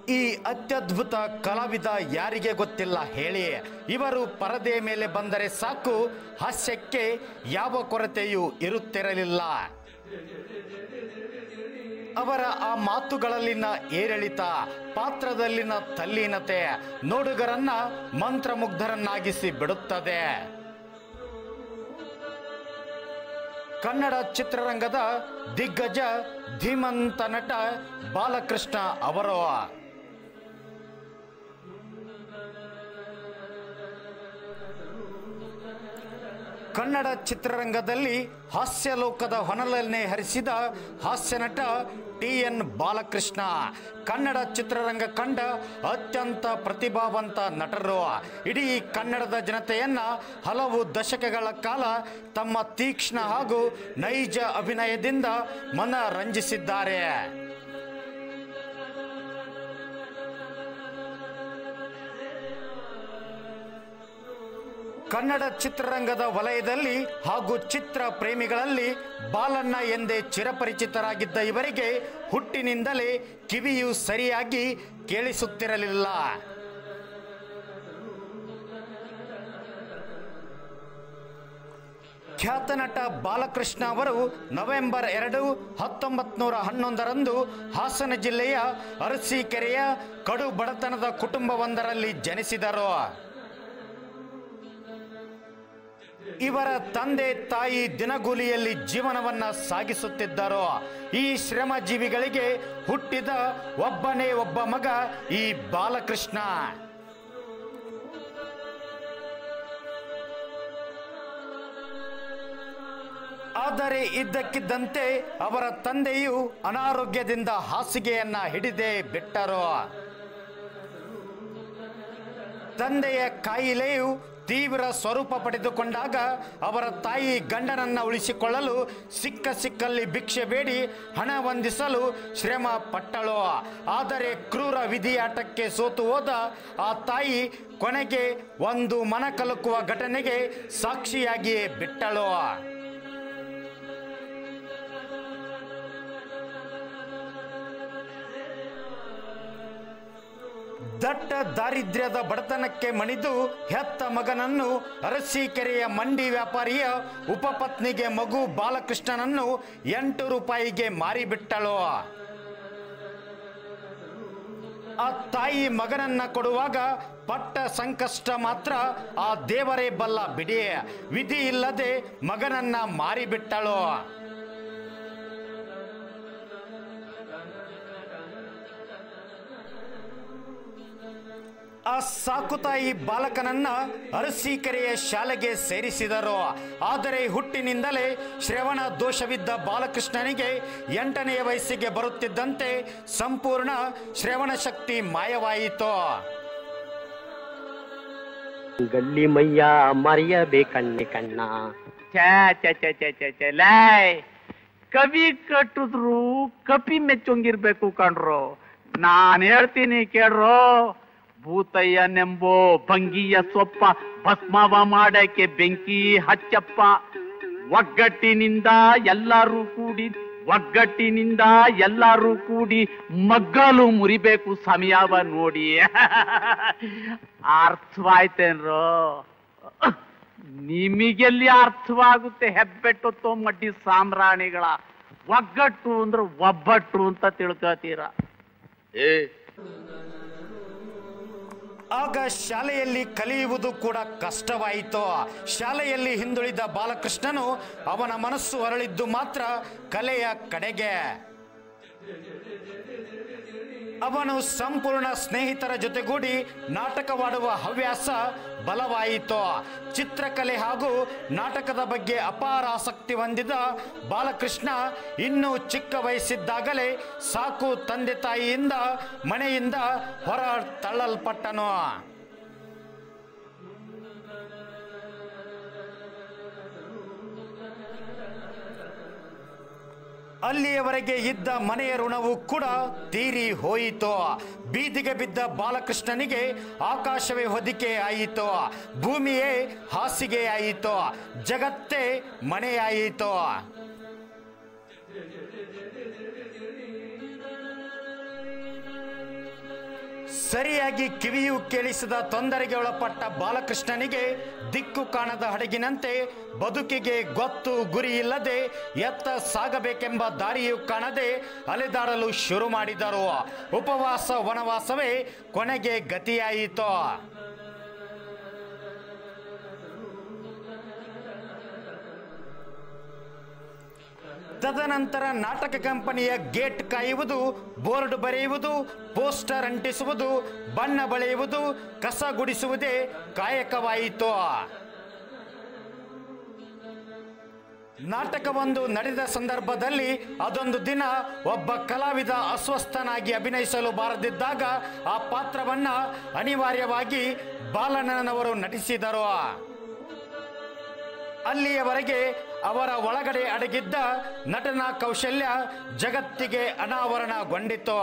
ಈ ಅತ್ಯದ್ಭುತ ಕಲಾವಿದ ಯಾರಿಗೆ ಗೊತ್ತಿಲ್ಲ ಹೇಳಿ ಇವರು ಪರದೆ ಮೇಲೆ ಬಂದರೆ ಸಾಕು ಹಾಸ್ಯಕ್ಕೆ ಯಾವ ಕೊರತೆಯೂ ಇರುತ್ತಿರಲಿಲ್ಲ ಅವರ ಆ ಮಾತುಗಳಲ್ಲಿನ ಏರಿಳಿತ ಪಾತ್ರದಲ್ಲಿನ ತಲ್ಲೀನತೆ ನೋಡುಗರನ್ನ ಮಂತ್ರಮುಗ್ಧರನ್ನಾಗಿಸಿ ಬಿಡುತ್ತದೆ ಕನ್ನಡ ಚಿತ್ರರಂಗದ ದಿಗ್ಗಜ ಧೀಮಂತ ನಟ ಬಾಲಕೃಷ್ಣ ಅವರು ಕನ್ನಡ ಚಿತ್ರರಂಗದಲ್ಲಿ ಹಾಸ್ಯ ಲೋಕದ ಹೊನಲನ್ನೇ ಹರಿಸಿದ ಹಾಸ್ಯ ನಟ ಟಿ ಎನ್ ಬಾಲಕೃಷ್ಣ ಕನ್ನಡ ಚಿತ್ರರಂಗ ಕಂಡ ಅತ್ಯಂತ ಪ್ರತಿಭಾವಂತ ನಟರು ಇಡೀ ಕನ್ನಡದ ಜನತೆಯನ್ನ ಹಲವು ದಶಕಗಳ ಕಾಲ ತಮ್ಮ ತೀಕ್ಷ್ಣ ಹಾಗೂ ನೈಜ ಅಭಿನಯದಿಂದ ಮನರಂಜಿಸಿದ್ದಾರೆ ಕನ್ನಡ ಚಿತ್ರರಂಗದ ವಲಯದಲ್ಲಿ ಹಾಗೂ ಚಿತ್ರ ಪ್ರೇಮಿಗಳಲ್ಲಿ ಬಾಲಣ್ಣ ಎಂದೇ ಚಿರಪರಿಚಿತರಾಗಿದ್ದ ಇವರಿಗೆ ಹುಟ್ಟಿನಿಂದಲೇ ಕಿವಿಯು ಸರಿಯಾಗಿ ಕೇಳಿಸುತ್ತಿರಲಿಲ್ಲ ಖ್ಯಾತ ನಟ ಬಾಲಕೃಷ್ಣ ಅವರು ನವೆಂಬರ್ ಎರಡು ಹತ್ತೊಂಬತ್ತು ನೂರ ಹನ್ನೊಂದರಂದು ಹಾಸನ ಜಿಲ್ಲೆಯ ಅರಸೀಕೆರೆಯ ಕಡು ಬಡತನದ ಕುಟುಂಬವೊಂದರಲ್ಲಿ ಜನಿಸಿದರು ಇವರ ತಂದೆ ತಾಯಿ ದಿನಗೂಲಿಯಲ್ಲಿ ಜೀವನವನ್ನ ಸಾಗಿಸುತ್ತಿದ್ದರು ಈ ಶ್ರಮಜೀವಿಗಳಿಗೆ ಹುಟ್ಟಿದ ಒಬ್ಬನೇ ಒಬ್ಬ ಮಗ ಈ ಬಾಲಕೃಷ್ಣ ಆದರೆ ಇದ್ದಕ್ಕಿದ್ದಂತೆ ಅವರ ತಂದೆಯು ಅನಾರೋಗ್ಯದಿಂದ ಹಾಸಿಗೆಯನ್ನ ಹಿಡಿದೇ ಬಿಟ್ಟರು ತಂದೆಯ ಕಾಯಿಲೆಯು ತೀವ್ರ ಸ್ವರೂಪ ಪಡೆದುಕೊಂಡಾಗ ಅವರ ತಾಯಿ ಗಂಡನನ್ನ ಉಳಿಸಿಕೊಳ್ಳಲು ಸಿಕ್ಕ ಸಿಕ್ಕಲ್ಲಿ ಭಿಕ್ಷೆ ಬೇಡಿ ಹಣ ಹೊಂದಿಸಲು ಶ್ರಮ ಪಟ್ಟಳು ಆದರೆ ಕ್ರೂರ ವಿಧಿಯಾಟಕ್ಕೆ ಸೋತು ಹೋದ ಆ ತಾಯಿ ಕೊನೆಗೆ ಒಂದು ಮನ ಕಲಕುವ ಘಟನೆಗೆ ಸಾಕ್ಷಿಯಾಗಿಯೇ ಬಿಟ್ಟಳು ದಟ್ಟ ದಾರಿದ್ರ್ಯದ ಬಡತನಕ್ಕೆ ಮಣಿದು ಹೆತ್ತ ಮಗನನ್ನು ಅರಸೀಕೆರೆಯ ಮಂಡಿ ವ್ಯಾಪಾರಿಯ ಉಪಪತ್ನಿಗೆ ಮಗು ಬಾಲಕೃಷ್ಣನನ್ನು ಎಂಟು ರೂಪಾಯಿಗೆ ಮಾರಿಬಿಟ್ಟಳು ಆ ತಾಯಿ ಮಗನನ್ನ ಕೊಡುವಾಗ ಪಟ್ಟ ಸಂಕಷ್ಟ ಮಾತ್ರ ಆ ದೇವರೇ ಬಲ್ಲ ಬಿಡಿ ವಿಧಿ ಇಲ್ಲದೆ ಮಗನನ್ನ ಮಾರಿಬಿಟ್ಟಳು ಆ ಸಾಕುತಾಯಿ ಬಾಲಕನನ್ನ ಅರಸೀಕೆರೆಯ ಶಾಲೆಗೆ ಸೇರಿಸಿದರು ಆದರೆ ಹುಟ್ಟಿನಿಂದಲೇ ಶ್ರವಣ ದೋಷವಿದ್ದ ಬಾಲಕೃಷ್ಣನಿಗೆ ಎಂಟನೆಯ ವಯಸ್ಸಿಗೆ ಬರುತ್ತಿದ್ದಂತೆ ಸಂಪೂರ್ಣ ಶ್ರವಣ ಶಕ್ತಿ ಮಾಯವಾಯಿತು ಗಲ್ಲಿ ಮಯ್ಯ ಮರೆಯಬೇಕಣ್ಣೆ ಕಣ್ಣ ಛೇ ಛೇ ಛೇ ಛೇ ಛೇ ಛೇ ಲೈ ಕವಿ ಕಟ್ಟಿದ್ರು ಕಪಿ ಮೆಚ್ಚೊಂಗಿರ್ಬೇಕು ಕಣ್ರು ನಾನ್ ಹೇಳ್ತೀನಿ ಕೇಳ್ರೋ ಭೂತಯ್ಯನೆಂಬೋ ಭಂಗಿಯ ಸೊಪ್ಪ ಭಸ್ಮವ ಮಾಡಕ್ಕೆ ಬೆಂಕಿ ಹಚ್ಚಪ್ಪ ಒಗ್ಗಟ್ಟಿನಿಂದ ಎಲ್ಲರೂ ಕೂಡಿ ಒಗ್ಗಟ್ಟಿನಿಂದ ಎಲ್ಲರೂ ಕೂಡಿ ಮಗ್ಗಲು ಮುರಿಬೇಕು ಸಮಯವ ನೋಡಿ ಅರ್ಥವಾಯ್ತೇನ್ರೋ ನಿಮಗೆಲ್ಲಿ ಅರ್ಥವಾಗುತ್ತೆ ಹೆಬ್ಬೆಟ್ಟು ತೊಮ್ಮಡ್ಡಿ ಸಾಮ್ರಾಣಿಗಳ ಒಗ್ಗಟ್ಟು ಅಂದ್ರೆ ಒಬ್ಬಟ್ಟು ಅಂತ ತಿಳ್ಕೊತೀರ ಏ ಆಗ ಶಾಲೆಯಲ್ಲಿ ಕಲಿಯುವುದು ಕೂಡ ಕಷ್ಟವಾಯಿತು ಶಾಲೆಯಲ್ಲಿ ಹಿಂದುಳಿದ ಬಾಲಕೃಷ್ಣನು ಅವನ ಮನಸ್ಸು ಹೊರಳಿದ್ದು ಮಾತ್ರ ಕಲೆಯ ಕಡೆಗೆ ಅವನು ಸಂಪೂರ್ಣ ಸ್ನೇಹಿತರ ಜೊತೆಗೂಡಿ ನಾಟಕವಾಡುವ ಹವ್ಯಾಸ ಬಲವಾಯಿತು ಚಿತ್ರಕಲೆ ಹಾಗೂ ನಾಟಕದ ಬಗ್ಗೆ ಅಪಾರ ಆಸಕ್ತಿ ಹೊಂದಿದ ಬಾಲಕೃಷ್ಣ ಇನ್ನೂ ಚಿಕ್ಕ ವಯಸ್ಸಿದ್ದಾಗಲೇ ಸಾಕು ತಂದೆ ತಾಯಿಯಿಂದ ಮನೆಯಿಂದ ಹೊರ ತಳ್ಳಲ್ಪಟ್ಟನು ಅಲ್ಲಿಯವರೆಗೆ ಇದ್ದ ಮನೆಯ ಋಣವು ಕೂಡ ತೀರಿ ಹೋಯಿತು ಬೀದಿಗೆ ಬಿದ್ದ ಬಾಲಕೃಷ್ಣನಿಗೆ ಆಕಾಶವೇ ಹೊದಿಕೆ ಆಯಿತು ಭೂಮಿಯೇ ಹಾಸಿಗೆ ಆಯಿತು ಜಗತ್ತೇ ಮನೆಯಾಯಿತು ಸರಿಯಾಗಿ ಕಿವಿಯು ಕೇಳಿಸದ ತೊಂದರೆಗೆ ಒಳಪಟ್ಟ ಬಾಲಕೃಷ್ಣನಿಗೆ ದಿಕ್ಕು ಕಾಣದ ಹಡಗಿನಂತೆ ಬದುಕಿಗೆ ಗೊತ್ತು ಗುರಿ ಇಲ್ಲದೆ ಎತ್ತ ಸಾಗಬೇಕೆಂಬ ದಾರಿಯು ಕಾಣದೆ ಅಲೆದಾಡಲು ಶುರು ಮಾಡಿದರು ಉಪವಾಸ ವನವಾಸವೇ ಕೊನೆಗೆ ಗತಿಯಾಯಿತು ತದನಂತರ ನಾಟಕ ಕಂಪನಿಯ ಗೇಟ್ ಕಾಯುವುದು ಬೋರ್ಡ್ ಬರೆಯುವುದು ಪೋಸ್ಟರ್ ಅಂಟಿಸುವುದು ಬಣ್ಣ ಬಳೆಯುವುದು ಕಸ ಗುಡಿಸುವುದೇ ಕಾಯಕವಾಯಿತು ನಾಟಕವೊಂದು ನಡೆದ ಸಂದರ್ಭದಲ್ಲಿ ಅದೊಂದು ದಿನ ಒಬ್ಬ ಕಲಾವಿದ ಅಸ್ವಸ್ಥನಾಗಿ ಅಭಿನಯಿಸಲು ಬಾರದಿದ್ದಾಗ ಆ ಪಾತ್ರವನ್ನ ಅನಿವಾರ್ಯವಾಗಿ ಬಾಲಣ್ಣನವರು ನಟಿಸಿದರು ಅಲ್ಲಿಯವರೆಗೆ ಅವರ ಒಳಗಡೆ ಅಡಗಿದ್ದ ನಟನಾ ಕೌಶಲ್ಯ ಜಗತ್ತಿಗೆ ಅನಾವರಣಗೊಂಡಿತು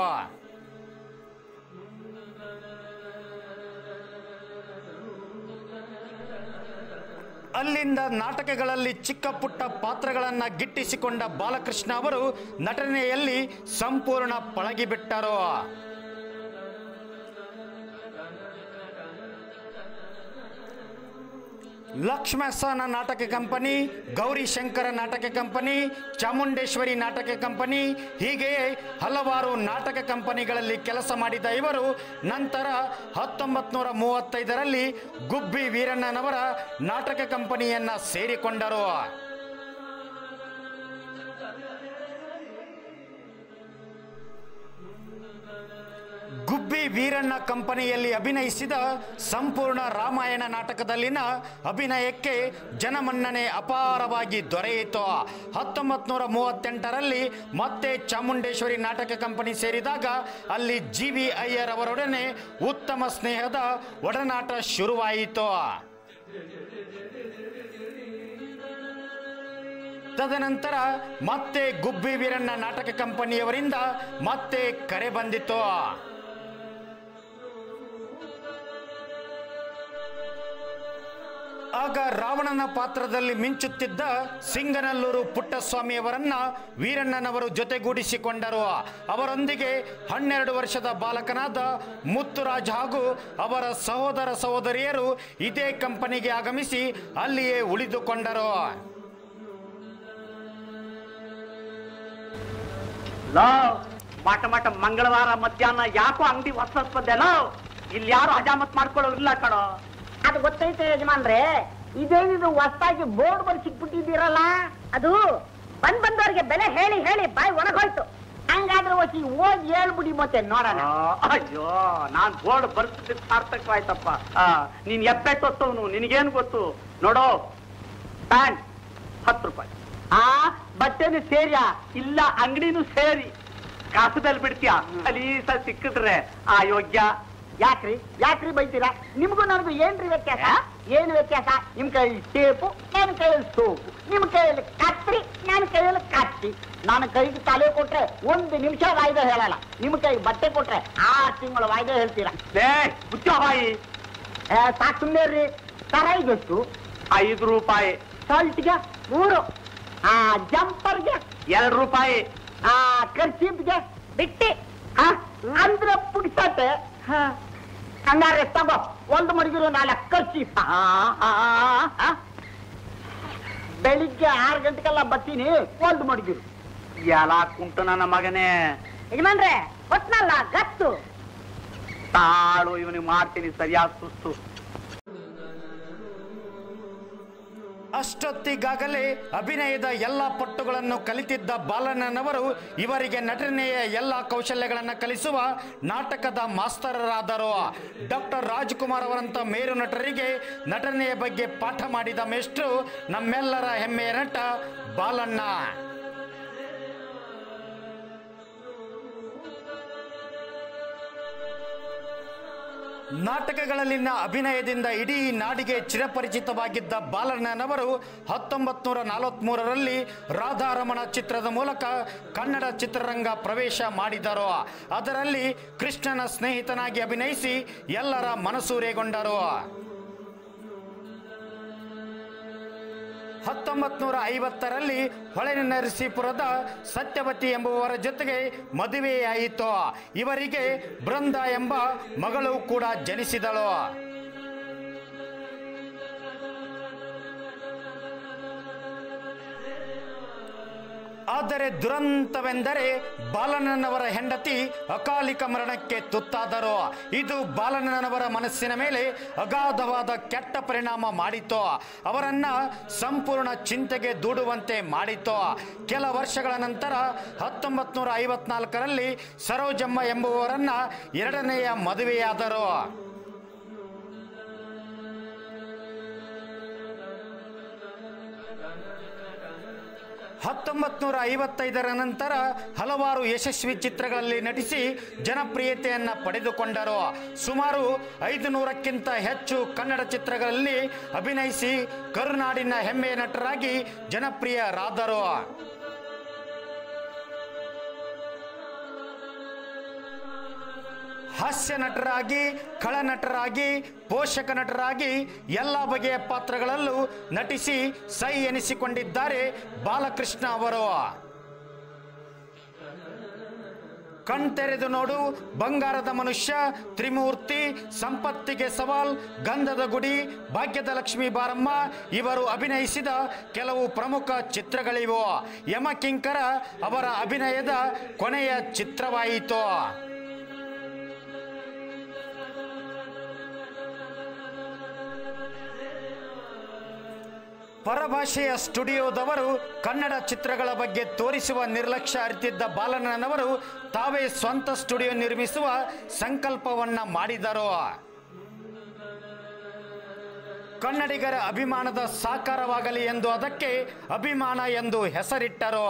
ಅಲ್ಲಿಂದ ನಾಟಕಗಳಲ್ಲಿ ಚಿಕ್ಕ ಪುಟ್ಟ ಪಾತ್ರಗಳನ್ನ ಗಿಟ್ಟಿಸಿಕೊಂಡ ಬಾಲಕೃಷ್ಣ ಅವರು ನಟನೆಯಲ್ಲಿ ಸಂಪೂರ್ಣ ಪಳಗಿಬಿಟ್ಟರು ಲಕ್ಷ್ಮಸನ ನಾಟಕ ಕಂಪನಿ ಗೌರಿಶಂಕರ ನಾಟಕ ಕಂಪನಿ ಚಾಮುಂಡೇಶ್ವರಿ ನಾಟಕ ಕಂಪನಿ ಹೀಗೆಯೇ ಹಲವಾರು ನಾಟಕ ಕಂಪನಿಗಳಲ್ಲಿ ಕೆಲಸ ಮಾಡಿದ ಇವರು ನಂತರ ಹತ್ತೊಂಬತ್ತು ನೂರ ಮೂವತ್ತೈದರಲ್ಲಿ ಗುಬ್ಬಿ ವೀರಣ್ಣನವರ ನಾಟಕ ಕಂಪನಿಯನ್ನ ಸೇರಿಕೊಂಡರು ಗುಬ್ಬಿ ವೀರಣ್ಣ ಕಂಪನಿಯಲ್ಲಿ ಅಭಿನಯಿಸಿದ ಸಂಪೂರ್ಣ ರಾಮಾಯಣ ನಾಟಕದಲ್ಲಿನ ಅಭಿನಯಕ್ಕೆ ಜನಮನ್ನಣೆ ಅಪಾರವಾಗಿ ದೊರೆಯಿತು ಹತ್ತೊಂಬತ್ತು ನೂರ ಮೂವತ್ತೆಂಟರಲ್ಲಿ ಮತ್ತೆ ಚಾಮುಂಡೇಶ್ವರಿ ನಾಟಕ ಕಂಪನಿ ಸೇರಿದಾಗ ಅಲ್ಲಿ ಜಿ ವಿ ಅಯ್ಯರ್ ಅವರೊಡನೆ ಉತ್ತಮ ಸ್ನೇಹದ ಒಡನಾಟ ಶುರುವಾಯಿತು ತದನಂತರ ಮತ್ತೆ ಗುಬ್ಬಿ ವೀರಣ್ಣ ನಾಟಕ ಕಂಪನಿಯವರಿಂದ ಮತ್ತೆ ಕರೆ ಬಂದಿತು ಆಗ ರಾವಣನ ಪಾತ್ರದಲ್ಲಿ ಮಿಂಚುತ್ತಿದ್ದ ಸಿಂಗನಲ್ಲೂರು ಪುಟ್ಟಸ್ವಾಮಿಯವರನ್ನ ವೀರಣ್ಣನವರು ಜೊತೆಗೂಡಿಸಿಕೊಂಡರು ಅವರೊಂದಿಗೆ ಹನ್ನೆರಡು ವರ್ಷದ ಬಾಲಕನಾದ ಮುತ್ತುರಾಜ್ ಹಾಗೂ ಅವರ ಸಹೋದರ ಸಹೋದರಿಯರು ಇದೇ ಕಂಪನಿಗೆ ಆಗಮಿಸಿ ಅಲ್ಲಿಯೇ ಉಳಿದುಕೊಂಡರು ಲೋ ಮಾಟ ಮಾಟ ಮಂಗಳವಾರ ಮಧ್ಯಾಹ್ನ ಯಾಕೋ ಅಂಗಡಿ ಹೊಸ ಲೋ ಇಲ್ಲಿ ಯಾರು ಹಜಾಮತ್ ಮಾಡ್ಕೊಳ್ಳೋರಿಲ್ಲ ಕಣೋ ಅದು ಗೊತ್ತೈತೆ ಯಜಮಾನ್ರೆ ಇದೇನಿದು ಹೊಸ್ತಾಗಿ ಬೋರ್ಡ್ ಬಂದು ಸಿಕ್ಬಿಟ್ಟಿದ್ದೀರಲ್ಲ ಅದು ಬಂದ್ ಬಂದವ್ರಿಗೆ ಬೆಲೆ ಹೇಳಿ ಹೇಳಿ ಬಾಯಿ ಒಣಗೋಯ್ತು ಹಂಗಾದ್ರೆ ಒಸಿ ಓದಿ ಹೇಳ್ಬಿಡಿ ಮತ್ತೆ ನೋಡೋಣ ಆ, ಅಯ್ಯೋ ನಾನ್ ಬೋರ್ಡ್ ಬರ್ಸಿದ್ ಸಾರ್ಥಕವಾಯ್ತಪ್ಪ ಆ, ನೀನ್ ಎಪ್ಪೆಟ್ಟೊತ್ತವನು ನಿನಗೇನು ಗೊತ್ತು ನೋಡೋ ಪ್ಯಾಂಟ್ ಹತ್ತು ರೂಪಾಯಿ ಆ ಬಟ್ಟೆನು ಸೇರಿಯಾ ಇಲ್ಲ ಅಂಗಡಿನೂ ಸೇರಿ ಕಾಸುದಲ್ಲಿ ಬಿಡ್ತೀಯಾ ಸಲೀಸ ಸಿಕ್ಕಿದ್ರೆ ಆ ಯೋಗ್ಯ ಯಾಕ್ರಿ ಯಾಕ್ರಿ ಬೈತೀರಾ ನಿಮ್ಗೂ ನನಗೂ ಏನ್ರಿ ವ್ಯತ್ಯಾಸ ಏನು ವ್ಯತ್ಯಾಸ ನಿಮ್ ಕೈಯಲ್ಲಿ ಟೇಪು ನನ್ನ ಕೈಯಲ್ಲಿ ಸೋಪು ನಿಮ್ ಕೈಯಲ್ಲಿ ಕತ್ರಿ ನನ್ನ ಕೈಯಲ್ಲಿ ಕತ್ತಿ ನನ್ನ ಕೈಗೆ ತಲೆ ಕೊಟ್ರೆ ಒಂದು ನಿಮಿಷ ವಾಯ್ದೆ ಹೇಳಲ್ಲ ನಿಮ್ ಕೈ ಬಟ್ಟೆ ಕೊಟ್ರೆ ಆರು ತಿಂಗಳು ವಾಯ್ದೆ ಹೇಳ್ತೀರಾ ಲೇ ಬಾಯಿ ಏ, ಸಾಕ್ ಸುಮ್ಮನೆ ರೀ ಸರೈಗೆಷ್ಟು ಐದು ರೂಪಾಯಿ ಶರ್ಟ್ಗೆ ಮೂರು ಆ ಜಂಪರ್ಗೆ ಎರಡು ರೂಪಾಯಿ ಆ ಖರ್ಚಿಪ್ಗೆ ಬಿಟ್ಟಿ ಆ, ಅಂದ್ರೆ ಪುಡ್ಸತ್ತೆ ಹಂಗಾರೆ ತಗೋ ಒಂದು ಮಡಗಿರು ನಾಲ್ಕು ಖರ್ಚಿ ಬೆಳಿಗ್ಗೆ ಆರು ಗಂಟೆಗೆಲ್ಲ ಬರ್ತೀನಿ ಒಂದು ಮಡಗಿರು ಎಲ್ಲ ಕುಂಟು ನನ್ನ ಮಗನೇ ಯಜಮಾನ್ರೆ ಕೊಟ್ನಲ್ಲ ಗತ್ತು ತಾಳು ಇವನಿಗೆ ಮಾಡ್ತೀನಿ ಸರಿಯಾದ ಸುಸ್ತು ಅಷ್ಟೊತ್ತಿಗಾಗಲೇ ಅಭಿನಯದ ಎಲ್ಲ ಪಟ್ಟುಗಳನ್ನು ಕಲಿತಿದ್ದ ಬಾಲಣ್ಣನವರು ಇವರಿಗೆ ನಟನೆಯ ಎಲ್ಲ ಕೌಶಲ್ಯಗಳನ್ನು ಕಲಿಸುವ ನಾಟಕದ ಮಾಸ್ತರರಾದರು ಡಾಕ್ಟರ್ ರಾಜ್ಕುಮಾರ್ ಅವರಂಥ ಮೇರು ನಟರಿಗೆ ನಟನೆಯ ಬಗ್ಗೆ ಪಾಠ ಮಾಡಿದ ಮೇಷ್ಟ್ರು ನಮ್ಮೆಲ್ಲರ ಹೆಮ್ಮೆಯ ನಟ ಬಾಲಣ್ಣ ನಾಟಕಗಳಲ್ಲಿನ ಅಭಿನಯದಿಂದ ಇಡೀ ನಾಡಿಗೆ ಚಿರಪರಿಚಿತವಾಗಿದ್ದ ಬಾಲಣ್ಣನವರು ಹತ್ತೊಂಬತ್ತು ನೂರ ನಲವತ್ಮೂರರಲ್ಲಿ ರಾಧಾರಮಣ ಚಿತ್ರದ ಮೂಲಕ ಕನ್ನಡ ಚಿತ್ರರಂಗ ಪ್ರವೇಶ ಮಾಡಿದರು ಅದರಲ್ಲಿ ಕೃಷ್ಣನ ಸ್ನೇಹಿತನಾಗಿ ಅಭಿನಯಿಸಿ ಎಲ್ಲರ ಮನಸೂರೆಗೊಂಡರು ಹತ್ತೊಂಬತ್ ನೂರ ಐವತ್ತರಲ್ಲಿ ಹೊಳೆನರಸೀಪುರದ ಸತ್ಯವತಿ ಎಂಬುವರ ಜೊತೆಗೆ ಮದುವೆಯಾಯಿತು ಇವರಿಗೆ ಬೃಂದ ಎಂಬ ಮಗಳು ಕೂಡ ಜನಿಸಿದಳು ಆದರೆ ದುರಂತವೆಂದರೆ ಬಾಲಣ್ಣನವರ ಹೆಂಡತಿ ಅಕಾಲಿಕ ಮರಣಕ್ಕೆ ತುತ್ತಾದರು ಇದು ಬಾಲಣ್ಣನವರ ಮನಸ್ಸಿನ ಮೇಲೆ ಅಗಾಧವಾದ ಕೆಟ್ಟ ಪರಿಣಾಮ ಮಾಡಿತು ಅವರನ್ನ ಸಂಪೂರ್ಣ ಚಿಂತೆಗೆ ದೂಡುವಂತೆ ಮಾಡಿತು ಕೆಲ ವರ್ಷಗಳ ನಂತರ ಹತ್ತೊಂಬತ್ ನೂರ ಐವತ್ನಾಲ್ಕರಲ್ಲಿ ಸರೋಜಮ್ಮ ಎಂಬುವರನ್ನ ಎರಡನೆಯ ಮದುವೆಯಾದರು ಹತ್ತೊಂಬತ್ ನೂರ ಐವತ್ತೈದರ ನಂತರ ಹಲವಾರು ಯಶಸ್ವಿ ಚಿತ್ರಗಳಲ್ಲಿ ನಟಿಸಿ ಜನಪ್ರಿಯತೆಯನ್ನ ಪಡೆದುಕೊಂಡರು ಸುಮಾರು ಐದು ನೂರಕ್ಕಿಂತ ಹೆಚ್ಚು ಕನ್ನಡ ಚಿತ್ರಗಳಲ್ಲಿ ಅಭಿನಯಿಸಿ ಕರುನಾಡಿನ ಹೆಮ್ಮೆಯ ನಟರಾಗಿ ಜನಪ್ರಿಯರಾದರು ಹಾಸ್ಯ ನಟರಾಗಿ ಖಳನಟರಾಗಿ ಪೋಷಕ ನಟರಾಗಿ ಎಲ್ಲ ಬಗೆಯ ಪಾತ್ರಗಳಲ್ಲೂ ನಟಿಸಿ ಸೈ ಎನಿಸಿಕೊಂಡಿದ್ದಾರೆ ಬಾಲಕೃಷ್ಣ ಅವರು ಕಣ್ತೆರೆದು ನೋಡು ಬಂಗಾರದ ಮನುಷ್ಯ ತ್ರಿಮೂರ್ತಿ ಸಂಪತ್ತಿಗೆ ಸವಾಲ್ ಗಂಧದ ಗುಡಿ ಭಾಗ್ಯದ ಲಕ್ಷ್ಮೀ ಬಾರಮ್ಮ ಇವರು ಅಭಿನಯಿಸಿದ ಕೆಲವು ಪ್ರಮುಖ ಚಿತ್ರಗಳಿವು ಯಮಕಿಂಕರ ಅವರ ಅಭಿನಯದ ಕೊನೆಯ ಚಿತ್ರವಾಯಿತು ಪರಭಾಷೆಯ ಸ್ಟುಡಿಯೋದವರು ಕನ್ನಡ ಚಿತ್ರಗಳ ಬಗ್ಗೆ ತೋರಿಸುವ ನಿರ್ಲಕ್ಷ್ಯ ಅರಿತಿದ್ದ ಬಾಲಣ್ಣನವರು ತಾವೇ ಸ್ವಂತ ಸ್ಟುಡಿಯೋ ನಿರ್ಮಿಸುವ ಸಂಕಲ್ಪವನ್ನ ಮಾಡಿದರು ಕನ್ನಡಿಗರ ಅಭಿಮಾನದ ಸಾಕಾರವಾಗಲಿ ಎಂದು ಅದಕ್ಕೆ ಅಭಿಮಾನ ಎಂದು ಹೆಸರಿಟ್ಟರು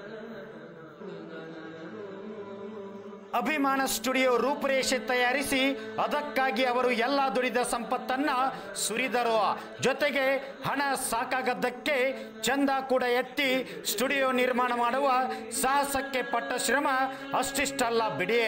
ಅಭಿಮಾನ ಸ್ಟುಡಿಯೋ ರೂಪುರೇಷೆ ತಯಾರಿಸಿ ಅದಕ್ಕಾಗಿ ಅವರು ಎಲ್ಲ ದುಡಿದ ಸಂಪತ್ತನ್ನ ಸುರಿದರು ಜೊತೆಗೆ ಹಣ ಸಾಕಾಗದ್ದಕ್ಕೆ ಚಂದ ಕೂಡ ಎತ್ತಿ ಸ್ಟುಡಿಯೋ ನಿರ್ಮಾಣ ಮಾಡುವ ಸಾಹಸಕ್ಕೆ ಪಟ್ಟ ಶ್ರಮ ಅಷ್ಟಿಷ್ಟಲ್ಲ ಬಿಡಿ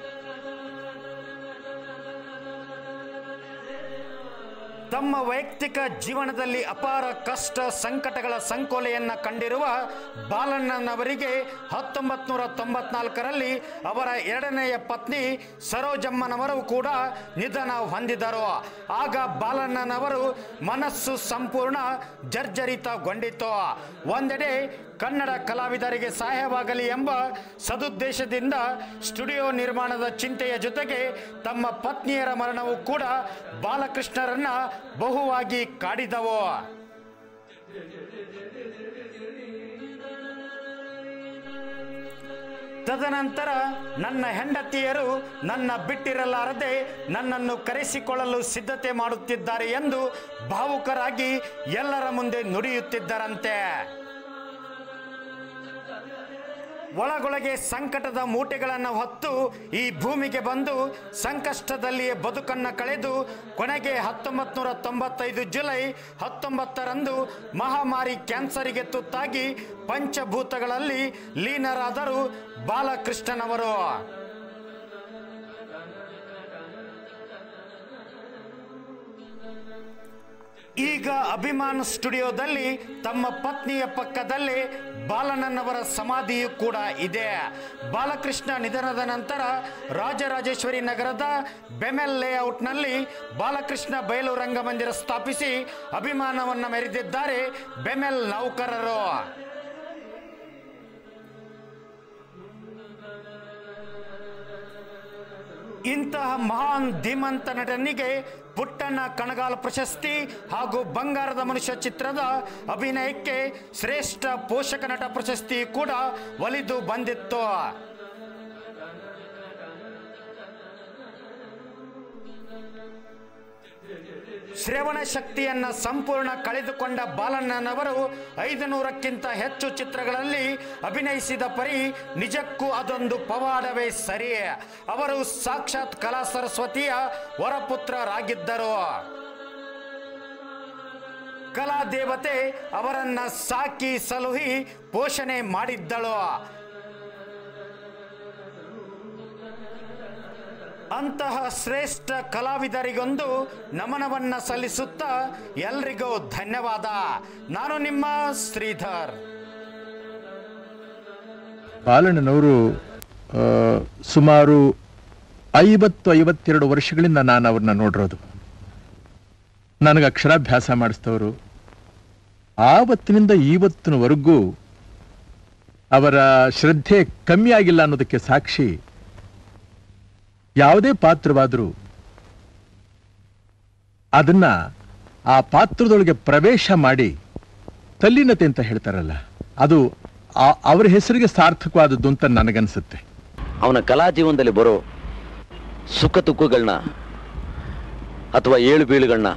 ತಮ್ಮ ವೈಯಕ್ತಿಕ ಜೀವನದಲ್ಲಿ ಅಪಾರ ಕಷ್ಟ ಸಂಕಟಗಳ ಸಂಕೋಲೆಯನ್ನ ಕಂಡಿರುವ ಬಾಲಣ್ಣನವರಿಗೆ ಹತ್ತೊಂಬತ್ ನೂರ ತೊಂಬತ್ನಾಲ್ಕರಲ್ಲಿ ಅವರ ಎರಡನೆಯ ಪತ್ನಿ ಸರೋಜಮ್ಮನವರು ಕೂಡ ನಿಧನ ಹೊಂದಿದರು ಆಗ ಬಾಲಣ್ಣನವರು ಮನಸ್ಸು ಸಂಪೂರ್ಣ ಜರ್ಜರಿತಗೊಂಡಿತು ಒಂದೆಡೆ ಕನ್ನಡ ಕಲಾವಿದರಿಗೆ ಸಹಾಯವಾಗಲಿ ಎಂಬ ಸದುದ್ದೇಶದಿಂದ ಸ್ಟುಡಿಯೋ ನಿರ್ಮಾಣದ ಚಿಂತೆಯ ಜೊತೆಗೆ ತಮ್ಮ ಪತ್ನಿಯರ ಮರಣವು ಕೂಡ ಬಾಲಕೃಷ್ಣರನ್ನ ಬಹುವಾಗಿ ಕಾಡಿದವು ತದನಂತರ ನನ್ನ ಹೆಂಡತಿಯರು ನನ್ನ ಬಿಟ್ಟಿರಲಾರದೆ ನನ್ನನ್ನು ಕರೆಸಿಕೊಳ್ಳಲು ಸಿದ್ಧತೆ ಮಾಡುತ್ತಿದ್ದಾರೆ ಎಂದು ಭಾವುಕರಾಗಿ ಎಲ್ಲರ ಮುಂದೆ ನುಡಿಯುತ್ತಿದ್ದರಂತೆ ಒಳಗೊಳಗೆ ಸಂಕಟದ ಮೂಟೆಗಳನ್ನು ಹೊತ್ತು ಈ ಭೂಮಿಗೆ ಬಂದು ಸಂಕಷ್ಟದಲ್ಲಿಯೇ ಬದುಕನ್ನು ಕಳೆದು ಕೊನೆಗೆ ಹತ್ತೊಂಬತ್ತು ನೂರ ತೊಂಬತ್ತೈದು ಜುಲೈ ಹತ್ತೊಂಬತ್ತರಂದು ಮಹಾಮಾರಿ ಕ್ಯಾನ್ಸರಿಗೆ ತುತ್ತಾಗಿ ಪಂಚಭೂತಗಳಲ್ಲಿ ಲೀನರಾದರು ಬಾಲಕೃಷ್ಣನವರು ಈಗ ಅಭಿಮಾನ್ ಸ್ಟುಡಿಯೋದಲ್ಲಿ ತಮ್ಮ ಪತ್ನಿಯ ಪಕ್ಕದಲ್ಲೇ ಬಾಲಣ್ಣನವರ ಸಮಾಧಿಯು ಕೂಡ ಇದೆ ಬಾಲಕೃಷ್ಣ ನಿಧನದ ನಂತರ ರಾಜರಾಜೇಶ್ವರಿ ನಗರದ ಬೆಮೆಲ್ ಲೇಔಟ್ನಲ್ಲಿ ಬಾಲಕೃಷ್ಣ ಬಯಲು ರಂಗಮಂದಿರ ಸ್ಥಾಪಿಸಿ ಅಭಿಮಾನವನ್ನು ಮೆರೆದಿದ್ದಾರೆ ಬೆಮೆಲ್ ನೌಕರರು ಇಂತಹ ಮಹಾನ್ ಧೀಮಂತ ನಟನಿಗೆ ಪುಟ್ಟಣ್ಣ ಕಣಗಾಲ್ ಪ್ರಶಸ್ತಿ ಹಾಗೂ ಬಂಗಾರದ ಮನುಷ್ಯ ಚಿತ್ರದ ಅಭಿನಯಕ್ಕೆ ಶ್ರೇಷ್ಠ ಪೋಷಕ ನಟ ಪ್ರಶಸ್ತಿ ಕೂಡ ಒಲಿದು ಬಂದಿತ್ತು ಶ್ರವಣ ಶಕ್ತಿಯನ್ನ ಸಂಪೂರ್ಣ ಕಳೆದುಕೊಂಡ ಬಾಲಣ್ಣನವರು ಐದು ನೂರಕ್ಕಿಂತ ಹೆಚ್ಚು ಚಿತ್ರಗಳಲ್ಲಿ ಅಭಿನಯಿಸಿದ ಪರಿ ನಿಜಕ್ಕೂ ಅದೊಂದು ಪವಾಡವೇ ಸರಿ ಅವರು ಸಾಕ್ಷಾತ್ ಕಲಾ ಸರಸ್ವತಿಯ ವರಪುತ್ರರಾಗಿದ್ದರು ಕಲಾ ದೇವತೆ ಅವರನ್ನ ಸಾಕಿ ಸಲುಹಿ ಪೋಷಣೆ ಮಾಡಿದ್ದಳು ಅಂತಹ ಶ್ರೇಷ್ಠ ಕಲಾವಿದರಿಗೊಂದು ನಮನವನ್ನ ಸಲ್ಲಿಸುತ್ತಾ ಎಲ್ರಿಗೂ ಧನ್ಯವಾದ ನಾನು ನಿಮ್ಮ ಶ್ರೀಧರ್ ಬಾಲಣ್ಣನವರು ಆ, ಸುಮಾರು ಐವತ್ತು ಐವತ್ತೆರಡು ವರ್ಷಗಳಿಂದ ನಾನು ಅವ್ರನ್ನ ನೋಡಿರೋದು ನನಗೆ ಅಕ್ಷರಾಭ್ಯಾಸ ಮಾಡಿಸ್ತವರು ಆವತ್ತಿನಿಂದ ಇವತ್ತಿನವರೆಗೂ ಅವರ ಶ್ರದ್ಧೆ ಕಮ್ಮಿ ಆಗಿಲ್ಲ ಅನ್ನೋದಕ್ಕೆ ಸಾಕ್ಷಿ ಯಾವುದೇ ಪಾತ್ರವಾದರೂ ಅದನ್ನ ಆ ಪಾತ್ರದೊಳಗೆ ಪ್ರವೇಶ ಮಾಡಿ ತಲ್ಲೀನತೆ ಅಂತ ಹೇಳ್ತಾರಲ್ಲ ಅದು ಆ- ಅವರ ಹೆಸರಿಗೆ ಸಾರ್ಥಕವಾದದ್ದು ಅಂತ ನನಗನ್ಸುತ್ತೆ ಅವನ ಕಲಾ ಜೀವನದಲ್ಲಿ ಬರೋ ಸುಖ ದುಃಖಗಳನ್ನ ಅಥವಾ ಏಳು ಬೀಳುಗಳನ್ನ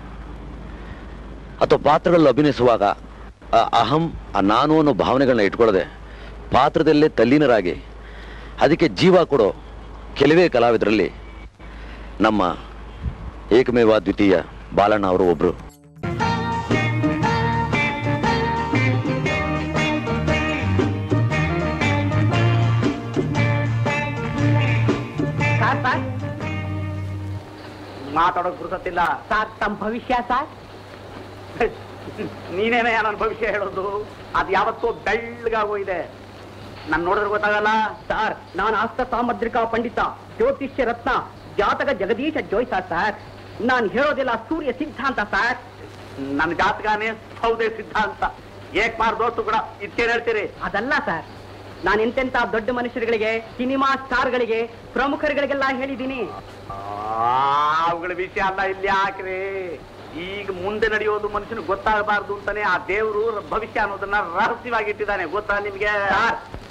ಅಥವಾ ಪಾತ್ರಗಳಲ್ಲಿ ಅಭಿನಯಿಸುವಾಗ ಆ ಅಹಂ ಆ ನಾನು ಅನ್ನೋ ಭಾವನೆಗಳನ್ನ ಇಟ್ಕೊಳ್ಳದೆ ಪಾತ್ರದಲ್ಲೇ ತಲ್ಲೀನರಾಗಿ ಅದಕ್ಕೆ ಜೀವ ಕೊಡೋ ಕೆಲವೇ ಕಲಾವಿದರಲ್ಲಿ ನಮ್ಮ ಏಕಮೇವ ದ್ವಿತೀಯ ಬಾಲಣ್ಣ ಅವರು ಒಬ್ರು ಸರ್ ಸರ್ ಮಾತಾಡೋಕ್ ಬುರ್ಸತ್ತಿಲ್ಲ ಸರ್ ತಮ್ಮ ಭವಿಷ್ಯ ಸರ್ ನೀನೇನೇ ನನ್ನ ಭವಿಷ್ಯ ಹೇಳೋದು ಅದು ಯಾವತ್ತೂ ಬೆಳ್ಳಗಾಗೋಗಿದೆ ನಾನು ನೋಡಿದ್ರೆ ಗೊತ್ತಾಗಲ್ಲ ಸರ್ ನಾನು ಆಸ್ತ ಸಾಮುದ್ರಿಕ ಪಂಡಿತ ಜ್ಯೋತಿಷ್ಯ ರತ್ನ ಜಾತಕ ಜಗದೀಶ ಜೋಯ್ಸ ಸರ್ ನಾನು ಹೇಳೋದಿಲ್ಲ ಸೂರ್ಯ ಸಿದ್ಧಾಂತ ಸರ್ ನನ್ನ ಜಾತಕನೇ ಸೌದೆ ಸಿದ್ಧಾಂತ ಏಕ್ ಮಾರ್ ದೋಸ್ತು ಕೂಡ ಇದ್ಕೇನ್ ಹೇಳ್ತೀರಿ ಅದಲ್ಲ ಸರ್ ನಾನು ಎಂತೆಂತ ದೊಡ್ಡ ಮನುಷ್ಯರುಗಳಿಗೆ ಸಿನಿಮಾ ಸ್ಟಾರ್ಗಳಿಗೆ ಪ್ರಮುಖರುಗಳಿಗೆಲ್ಲ ಹೇಳಿದ್ದೀನಿ ಆ, ಅವುಗಳ ವಿಷಯ ಅಲ್ಲ ಇಲ್ಲಿ ಹಾಕ್ರಿ ಈಗ ಮುಂದೆ ನಡೆಯೋದು ಮನುಷ್ಯನಿಗೆ ಗೊತ್ತಾಗಬಾರ್ದು ಅಂತಾನೆ ಆ ದೇವರು ಭವಿಷ್ಯ ಅನ್ನೋದನ್ನ ರಹಸ್ಯವಾಗಿ ಇಟ್ಟಿದ್ದಾನೆ ಗೊತ್ತಾ ನಿಮ್ಗೆ ಸರ್